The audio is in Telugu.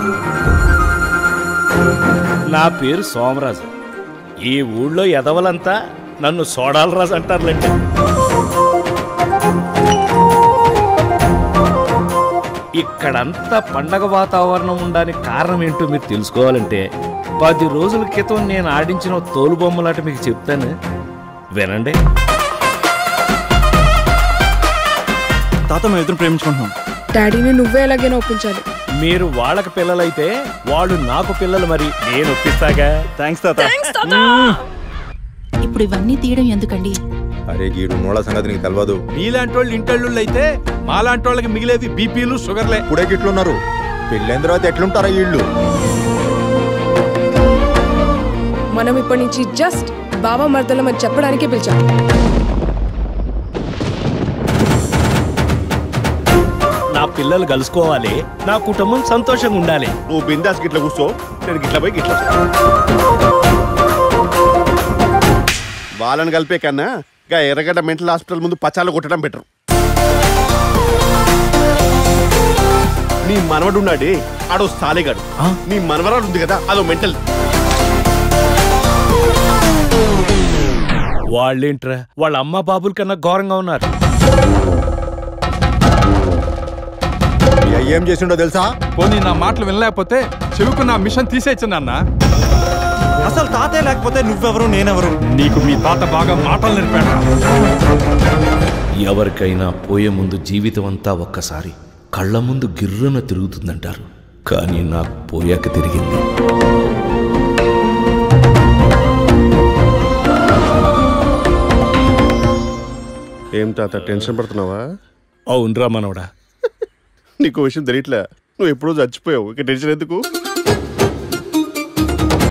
నా పేరు సోమరాజు ఈ ఊళ్ళో ఎదవలంతా నన్ను సోడాలరాజు అంటారులేండి ఇక్కడంతా పండగ వాతావరణం ఉండడానికి కారణం ఏంటో మీరు తెలుసుకోవాలంటే పది రోజుల క్రితం నేను ఆడించిన తోలుబొమ్మలాట మీకు చెప్తాను వినండి తాత మేము ఇద్దరు ప్రేమించుకుంటున్నాం డాడీని నువ్వే ఎలాగైనా ఒప్పించాలి మీరు వాళ్ళకి పిల్లలైతే వాళ్ళు నాకు పిల్లలు మరి నేను ఒప్పిస్తాగా థ్యాంక్స్ తాత ఇప్పుడు ఇవన్నీ తీయడం ఎందుకండి అరే గీడు నోళ్ళ సంగతి నీకు తెలియదు మీలాంటి వాళ్ళు ఇంటళ్ళు అయితే మాలాంటి వాళ్ళకి మిగిలేది బీపీలు షుగర్లే ఇప్పుడే గిట్లున్నారు పెళ్ళైన తర్వాత ఎట్లుంటారా వీళ్ళు మనం ఇప్పటి నుంచి జస్ట్ బాబా మర్దలం అని చెప్పడానికే పిలిచాం నా పిల్లలు కలుసుకోవాలి నా కుటుంబం సంతోషంగా ఉండాలి నువ్వు బిందాస్ గిట్ల కూర్చో నేను గిట్ల పోయి గిట్ల వస్తా. వాళ్ళని కలిపే కన్నా గా ఎర్రగడ్డ మెంటల్ హాస్పిటల్ ముందు పచాలు కొట్టడం బెటర్ నీ మనవడు ఉన్నాడే ఆడో సాలేగాడు నీ మనవరాలు ఉంది కదా అదో మెంటల్ వాళ్ళేంట్రా వాళ్ళ అమ్మ బాబుల కన్నా ఘోరంగా ఉన్నారు మీ అయ్య ఏం చేసిండో తెలుసా పోనీ నా మాటలు వినలేకపోతే చెవుకు నా మిషన్ తీసేచ్చు నాన్న అసలు తాతే లేకపోతే నువ్వెవరు నేనెవరు నీకు మీ తాత బాగా మాటలు నేర్పాడు ఎవరికైనా పోయే ముందు జీవితం అంతా ఒక్కసారి కళ్ళ ముందు గిర్రున తిరుగుతుందంటారు కానీ నాకు పోయాక తిరిగింది ఏం తాత టెన్షన్ పడుతున్నావా అవునరా మనవడా నీకు విషయం తెలియట్లే నువ్వు ఎప్పుడో చచ్చిపోయావు ఇక టెన్షన్ ఎందుకు